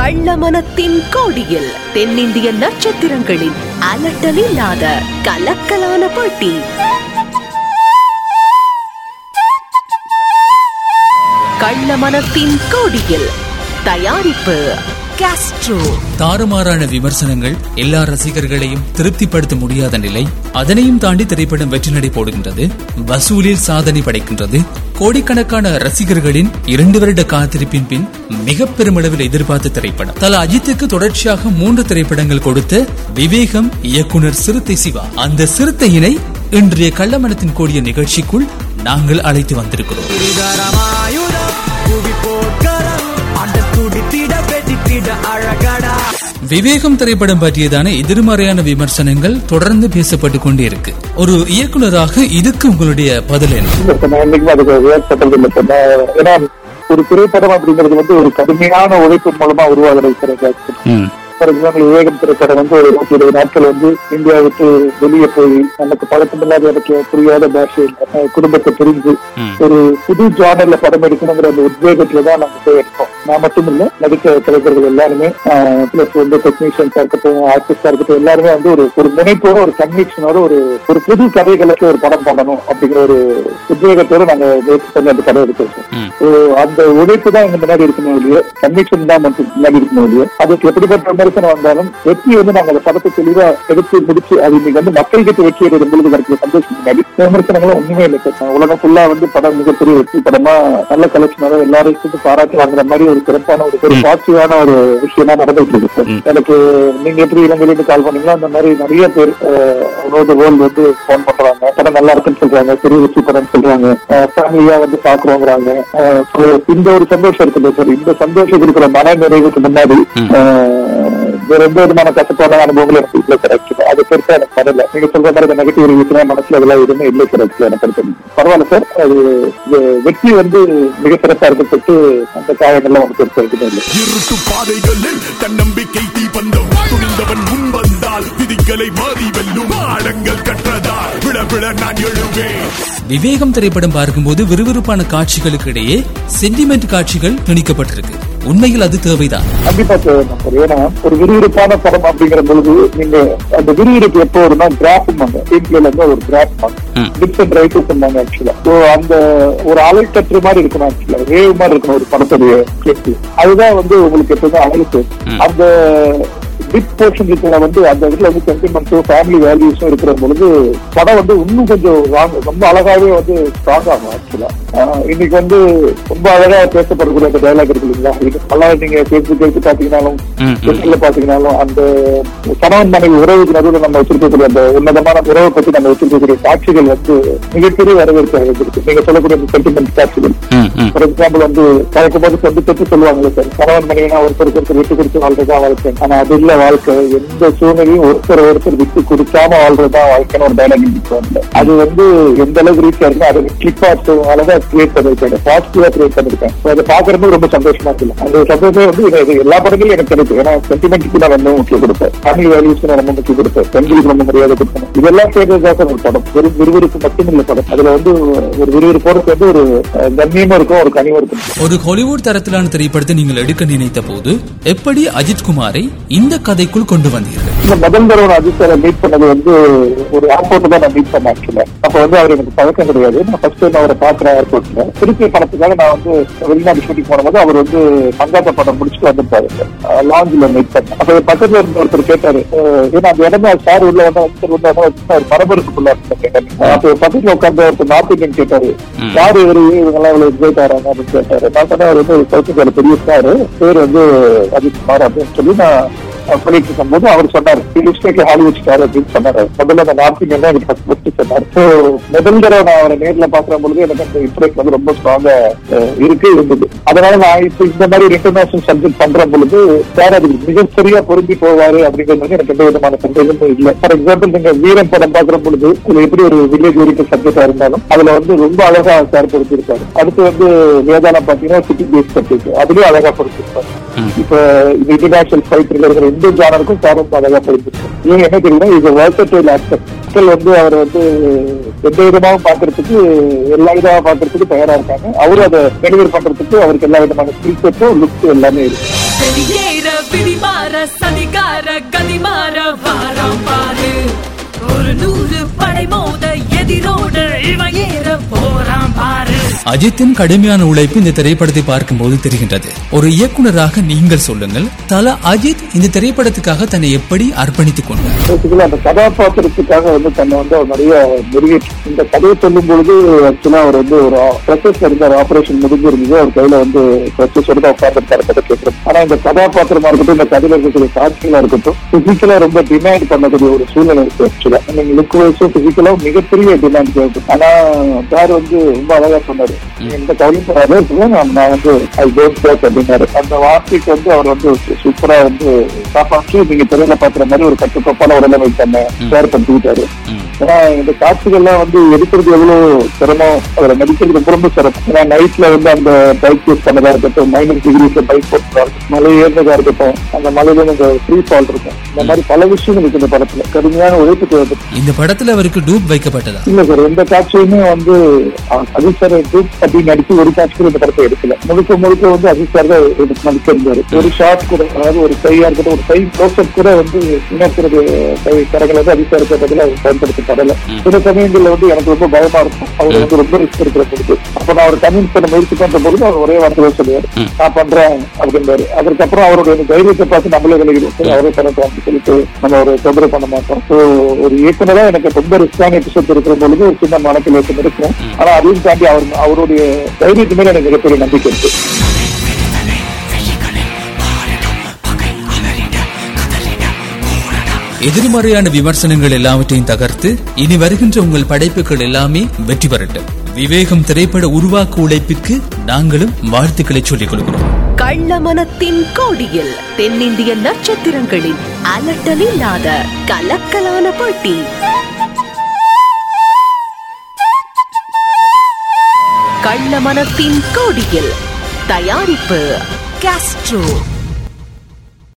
கள்ளமனத்தின் கோடியில் தென்னிந்திய நட்சத்திரங்களின் அலட்டலில்லாத கலக்கலான போட்டி கள்ளமனத்தின் கோடியில் தயாரிப்பு காஸ்ட்ரோ தாறுமாறான விமர்சனங்கள் எல்லா ரசிகர்களையும் திருப்திப்படுத்த முடியாத நிலை அதனையும் தாண்டி திரைப்படம் வெற்றி நடை போடுகின்றது வசூலில் சாதனை படைக்கின்றது கோடிக்கணக்கான ரசிகர்களின் இரண்டு வருட காத்திருப்பின் பின் மிக பெருமளவில் எதிர்பார்த்த திரைப்படம் தல அஜித்துக்கு தொடர்ச்சியாக மூன்று திரைப்படங்கள் கொடுத்த விவேகம் இயக்குனர் சிறுத்தை சிவா அந்த சிறுத்தையினை இன்றைய கள்ளமனத்தின் கூடிய நிகழ்ச்சிக்குள் நாங்கள் அழைத்து வந்திருக்கிறோம் இருதரமாயுதம் புவி போர்க்களம் அண்ட துடித்திட வெடித்திட அழகடா விவேகம் திரைப்படம் பற்றியதான எதிர்மறையான விமர்சனங்கள் தொடர்ந்து பேசப்பட்டு கொண்டே இருக்கு ஒரு இயக்குனராக இதுக்கு உங்களுடைய பதில் என்ன இல்ல சார் நான் என்னைக்குமே அதுக்கு ரியாக்ட் பண்றது இல்லை சார் நான் ஏன்னா ஒரு திரைப்படம் அப்படிங்கிறது வந்து ஒரு கடுமையான உழைப்பு மூலமா உருவாகிறது சார் ஃபார் எக்ஸாம்பிள் விவேகம் திரைப்படம் வந்து ஒரு நூற்றி இருபது நாட்கள் வந்து இந்தியா விட்டு வெளியே போய் நமக்கு பழக்கமில்லாத எனக்கு புரியாத பாஷையில் அஹ், குடும்பத்தை புரிஞ்சு ஒரு புது ஜானர்ல படம் எடுக்கணுங்கிற அந்த உத்வேகத்துல தான் நாங்க போய் எடுப்போம் நான் மட்டும் இல்ல நடிக்க கலைஞர்கள் எல்லாருமே பிளஸ் வந்து டெக்னீஷியன்ஸா இருக்கட்டும் ஆர்டிஸ்டா இருக்கட்டும் எல்லாருமே வந்து ஒரு ஒரு முனைப்போட ஒரு கன்விக்ஷனோட ஒரு ஒரு புது கதைகளுக்கு ஒரு படம் பண்ணணும் அப்படிங்கிற ஒரு உத்வேகத்தோட நாங்க முயற்சி பண்ணி அந்த படம் எடுத்தோம் சார். So, அந்த உழைப்பு தான் எங்க முன்னாடி இருக்கணும் இல்லையோ கன்விக்ஷன் தான் மட்டும் முன்னாடி இருக்கணும் இல்லையோ அதுக்கு எப்படிப்பட்ட விமர்சனம் வந்தாலும் வெற்றி வந்து நாங்க அந்த படத்தை தெளிவா எடுத்து முடிச்சு அது இன்னைக்கு வந்து மக்கள் கிட்ட வெற்றி எடுக்கும் பொழுது கிடைக்கிற சந்தோஷம் முன்னாடி விமர்சனங்களும் ஒண்ணுமே இல்லை சார் உலகம் ஃபுல்லா வந்து படம் மிகப்பெரிய வெற்றி படமா நல்ல கலெக்ஷனாக எல்லாரும் சேர்ந்து பாராட்டி வாங்குற மாதிரி ஒரு சிறப்பான ஒரு ஒரு பாசிட்டிவான ஒரு விஷயமா நடந்துட்டு இருக்கு சார் எனக்கு நீங்க எப்படி இலங்கையிலிருந்து கால் பண்ணீங்களோ அந்த மாதிரி நிறைய பேர் அவரோட வேர்ல்டு வந்து போன் பண்றாங்க படம் நல்லா இருக்குன்னு சொல்றாங்க பெரிய வெற்றி படம் சொல்றாங்க ஃபேமிலியா வந்து பாக்குறோங்கிறாங்க அஹ், so இந்த ஒரு சந்தோஷம் இருக்குது சார் இந்த சந்தோஷம் இருக்கிற மன நிறைவுக்கு முன்னாடி அஹ், வேற எந்த விதமான கஷ்டப்பாடான அனுபவங்களும் எனக்கு இல்லை சார் ஆக்சுவலா அது பெருசா எனக்கு வரல நீங்க சொல்ற மாதிரி இந்த நெகட்டிவ் ரிவ்யூஸ்னா மனசுல அதெல்லாம் எதுவுமே இல்லை சார் ஆக்சுவலா எனக்கு பொறுத்த வரைக்கும். பரவாயில்ல சார் அது இது வெற்றி வந்து மிக சிறப்பா இருக்கிறதுக்கு அந்த காயங்கள்லாம் வந்து பெருசா இருக்குமே இல்லை இருட்டு பாதைகளில் தன்னம்பிக்கை தீபந்தம் துணிந்தவன் முன் வந்தால் விதிகளை மாறி வெல்லும் ஆழங்கள் கற்றதால் விழ விழ நான் எழுவேன் விவேகம் திரைப்படம் பார்க்கும்போது விறுவிறுப்பான காட்சிகளுக்கு இடையே சென்டிமெண்ட் காட்சிகள் திணிக்கப்பட்டிருக்கு உண்மையில் அது தேவைதான் கண்டிப்பா தேவைதான் சார் ஏன்னா ஒரு விறுவிறுப்பான படம் அப்படிங்கிற பொழுது நீங்க அந்த விறுவிறுப்பு எப்போ வரும்னா கிராஃப் வாங்க டீம்ல இருந்து ஒரு கிராஃப் வாங்க டிப்ஸ் அண்ட் ரைட்டர்ஸ் இருந்தாங்க ஆக்சுவலா ஸோ அந்த ஒரு அலைக்கற்று மாதிரி இருக்கணும் ஆக்சுவலா வேவ் மாதிரி இருக்கணும் ஒரு படத்துடைய கிளிப் அதுதான் வந்து உங்களுக்கு எப்பவுமே அழைப்பு அந்த டிப் போர்ஷன் இருக்கிற வந்து அந்த இடத்துல வந்து சென்டிமெண்ட்ஸும் ஃபேமிலி வேல்யூஸும் இருக்கிற பொழுது படம் வந்து இன்னும் கொஞ்சம் wrong- ரொம்ப அழகாவே வந்து ஸ்ட்ராங் ஆகும் ஆக்சுவலா இன்னைக்கு வந்து ரொம்ப அழகா பேசப்படக்கூடிய அந்த டைலாக் இருக்கு இல்லைங்களா இது நல்லா நீங்க பேஸ்புக் எடுத்து பாத்தீங்கன்னாலும் ட்விட்டர்ல பாத்தீங்கன்னாலும் அந்த கணவன் மனைவி உறவுக்கு நடுவில் நம்ம வச்சிருக்கக்கூடிய அந்த உன்னதமான உறவை பத்தி நம்ம வச்சிருக்கக்கூடிய காட்சிகள் வந்து மிகப்பெரிய வரவேற்பு இருக்கு நீங்க சொல்லக்கூடிய அந்த சென்டிமெண்ட் காட்சிகள் ஃபார் எக்ஸாம்பிள் வந்து கலக்கும் போது சொந்த தொட்டு சொல்லுவாங்கல்ல சார் கணவன் மனைவினா ஒருத்தருக்கு ஒருத்தர் விட்டு கொடுத்து வாழ்றதுதான் வாழ்க்கை ஆனா அது இல்ல வாழ்க்கை எந்த சூழ்நிலையும் ஒருத்தர் ஒருத்தர் விட்டு கொடுக்காம வாழ்றதுதான் வாழ்க்கைன்னு ஒரு டைலாக் இருக்கு அது வந்து எந்த அளவுக்கு ரீச் ஆகுது அதை கிளிக் ஆகிறதுனாலதான் கிரியேட் பண்ணிருக்காங்க பாசிட்டிவா கிரியேட் பண்ணிருக்கேன் So அதை பாக்குறது ரொம்ப சந்தோஷமா இருக்கு அந்த சந்தோஷமே வந்து இது- இது எல்லா படங்களும் எனக்கு கிடைக்கும் ஏன்னா சென்டிமெண்ட்டுக்கு நான் ரொம்ப முக்கியம் கொடுப்பேன் ஃபேமிலி வேல்யூஸ்க்கு நான் ரொம்ப முக்கியம் கொடுப்பேன் பெண்களுக்கு ரொம்ப மரியாதை கொடுப்பேன் இதெல்லாம் சேர்ந்ததுதான் சார் ஒரு படம் வெறும் விறுவிறுப்பு மட்டும் இல்ல படம் அதுல வந்து ஒரு விறுவிறுப்போட சேர்ந்து ஒரு அஹ், கண்ணியமும் இருக்கும் ஒரு கனிவும் இருக்கும் ஒரு ஹாலிவுட் தரத்திலான திரைப்படத்தை நீங்கள் எடுக்க நினைத்த போது எப்படி அஜித் குமாரை இந்த கதைக்குள் கொண்டு வந்தீர்கள் இந்த முதல் தடவை நான் அஜித் சாரை மீட் பண்ணது வந்து ஒரு ஏர்போர்ட் தான் நான் மீட் பண்ணேன் ஆக்சுவலா அப்ப வந்து அவர் எனக்கு பழக்கம் கிடையாது நான் ஃபர்ஸ்ட் டைம் அவரை பாக்குறேன் ஏர்போர்ட்ல திருப்பி படத்துக்காக நான் வந்து வெளிநாடு ஷூட்டிங் போனபோது அவர் வந்து மங்காத்த படம் முடிச்சுட்டு வந்திருப்பாரு லாஞ்சில மீட் பண்ணேன் அப்ப என் பக்கத்துல இருந்த ஒருத்தர் கேட்டாரு அஹ், ஏன்னா அந்த இடமே சார் உள்ள வந்தா ஒருத்தர் உள்ள வந்தா ஒரு பரபரப்புக்குள்ள இருந்தேன் கேட்டாரு அப்ப என் பக்கத்துல உட்கார்ந்த ஒருத்தர் நார்த் இந்தியன் கேட்டாரு யாரு இவரு இவங்க எல்லாம் இவ்வளவு என்ஜாய் ஆறாங்க அப்படின்னு கேட்டாரு நான் சொன்னேன் அவர் வந்து ஒரு சவுத்துக்கார பெரிய ஸ்டாரு பேர் வந்து அஜித் குமார் அப்படின்னு சொல்லி நான் பண்ணிட்டு இருக்கும்போது அவர் சொன்னார் லிப்ஸ்டேக் ஹாலிவுட் ஸ்டார் அப்படின்னு சொன்னாரு முதல்ல அந்த நார்த் இந்தியன் தான் எனக்கு ஃபர்ஸ்ட் ஃபர்ஸ்ட் சொன்னார் ஸோ முதல் தடவை நான் அவரை நேர்ல பாக்குற பொழுது எனக்கு அந்த இம்ப்ரெஸ் வந்து ரொம்ப ஸ்ட்ராங்கா இருக்கு இருந்தது அதனால நான் இப்ப இந்த மாதிரி இன்டர்நேஷனல் சப்ஜெக்ட் பண்ற பொழுது சார் அது மிக சரியா பொருந்தி போவாரு அப்படிங்கிறது எனக்கு எந்த விதமான சந்தேகமும் இல்லை ஃபார் எக்ஸாம்பிள் நீங்க வீரன் படம் பாக்குற பொழுது இதுல எப்படி ஒரு வில்லேஜ் ஓரியன்ட் சப்ஜெக்டா இருந்தாலும் அதுல வந்து ரொம்ப அழகா சார் பொறுத்திருக்காரு அடுத்து வந்து வேதாளம் பாத்தீங்கன்னா சிட்டி பேஸ் சப்ஜெக்ட் அதுலயும் அழகா பொறுத்திருப்பாரு இப்ப இந்த இன்டர்நேஷனல் ஃபைட் இருக்கிற எந்த ஜானருக்கும் சார் ரொம்ப அழகா பொறுத்திருக்காரு இவங்க என்ன தெரியுமா இது வேர்சடைல் ஆக்டர் மக்கள் வந்து அவர் வந்து எந்த விதமாவும் பாக்குறதுக்கு எல்லா விதமா பாக்குறதுக்கு தயாரா இருக்காங்க அவரும் அதை டெலிவரி பண்றதுக்கு அவருக்கு எல்லா விதமான ஸ்கில் செட்டும் லுக் எல்லாமே இருக்கு வெளியேற விதிமாற சதிகார கதிமாற வாரம் பாரு ஒரு நூறு படை மோத எதிரோடு இவன் ஏற போறான் பாரு அஜித்தின் கடுமையான உழைப்பு இந்த திரைப்படத்தை பார்க்கும்போது தெரிகின்றது ஒரு இயக்குனராக நீங்கள் சொல்லுங்கள் தல அஜித் இந்த திரைப்படத்துக்காக தன்னை எப்படி அர்ப்பணித்துக் கொண்டார் பேசிக்கலி அந்த கதாபாத்திரத்துக்காக வந்து தன்னை வந்து அவர் நிறைய நிறைவேற்றி இந்த கதையை சொல்லும் பொழுது ஆக்சுவலா அவர் வந்து ஒரு ப்ரொசஸ் இருந்தார் ஆபரேஷன் முடிஞ்சிருந்தது அவர் கையில வந்து ப்ரொசஸோட தான் உட்கார்ந்துருக்காரு கதை கேட்கிறோம் ஆனா இந்த கதாபாத்திரமா இருக்கட்டும் இந்த கதையில இருக்கக்கூடிய காட்சிகளா இருக்கட்டும் பிசிக்கலா ரொம்ப டிமாண்ட் பண்ணக்கூடிய ஒரு சூழ்நிலை இருக்கு ஆக்சுவலா நீங்க லுக் வைஸும் பிசிக்கலா மிகப்பெரிய டிமாண்ட் தேவைப்படும் ஆனா சார் வந்து ரொம்ப அழகா சொன்னாரு நீங்க எந்த கவலையும் படாத நான் நான் வந்து ஐ டோன்ட் கேட் அப்படின்னாரு அந்த வார்த்தைக்கு வந்து அவர் வந்து சூப்பரா வந்து காப்பாற்றி நீங்க திரையில பாக்குற மாதிரி ஒரு கட்டுக்கோப்பான உடலமை தன்னை ஏற்படுத்திக்கிட்டாரு ஏன்னா இந்த காட்சிகள்லாம் வந்து எடுக்கிறது எவ்வளவு சிரமம் அதுல நடிக்கிறது ரொம்ப ரொம்ப சிரமம் ஏன்னா நைட்ல வந்து அந்த பைக் யூஸ் பண்ணதா இருக்கட்டும் மைனஸ் டிகிரிஸ்ல பைக் போட்டதா இருக்கட்டும் மலை ஏறினதா இருக்கட்டும் அந்த மலையில இந்த ஃப்ரீ ஃபால் இருக்கும் இந்த மாதிரி பல விஷயங்கள் இருக்கு இந்த படத்துல கடுமையான உழைப்பு தேவைப்படும் இந்த படத்துல அவருக்கு டூப் வைக்கப்பட்டதா இல்ல சார் எந்த காட்சியுமே வந்து அஹ், அஜித் சார் குரூப் அப்படின்னு நடிச்சு ஒரு காட்சி கூட இந்த படத்தை எடுக்கல முழுக்க முழுக்க வந்து அஜித் சார் தான் எடுத்து நடிக்க இருந்தாரு ஒரு ஷாட் கூட அதாவது ஒரு கையா இருக்கட்டும் ஒரு கை க்ளோஸ்அப் கூட வந்து இன்னொருத்தருடைய கை கரங்களை வந்து அஜித் சார் பதில் அவர் பயன்படுத்தப்படல சில சமயங்கள்ல வந்து எனக்கு ரொம்ப பயமா இருக்கும் அவர் வந்து ரொம்ப ரிஸ்க் எடுக்கிற பொழுது அப்ப நான் அவர் கன்வின்ஸ் பண்ண முயற்சி பண்ற பொழுது அவர் ஒரே வார்த்தை சொல்லுவார் நான் பண்றேன் அப்படின்றாரு அதுக்கப்புறம் அவருடைய அந்த தைரியத்தை பார்த்து நம்மளே விலகிடும் சரி, அவரே பண்ணட்டும் அப்படின்னு சொல்லிட்டு நம்ம ஒரு தொந்தரவு பண்ண மாட்டோம் ஸோ ஒரு இயக்குனரா எனக்கு ரொம்ப ரிஸ்கான எபிசோட் இருக்கிற பொழுது ஒரு சின்ன மனத்தில் ஏற்றம் இருக்கும் ஆனா அதையும் தாண்டி அவர் அவருடைய தைரியத்து மேல எனக்கு மிகப்பெரிய நம்பிக்கை இருக்கு எதிர்மறையான விமர்சனங்கள் எல்லாவற்றையும் தகர்த்து இனி வருகின்ற உங்கள் படைப்புகள் எல்லாமே வெற்றி பெறட்டும் விவேகம் திரைப்பட உருவாக்க உழைப்புக்கு நாங்களும் வாழ்த்துக்களை சொல்லிக் கொள்கிறோம் கள்ளமனத்தின் கோடியில் தென்னிந்திய நட்சத்திரங்களின் அலட்டலில்லாத கலக்கலான போட்டி கள்ளமனத்தின் கோடியில் தயாரிப்பு காஸ்ட்ரோ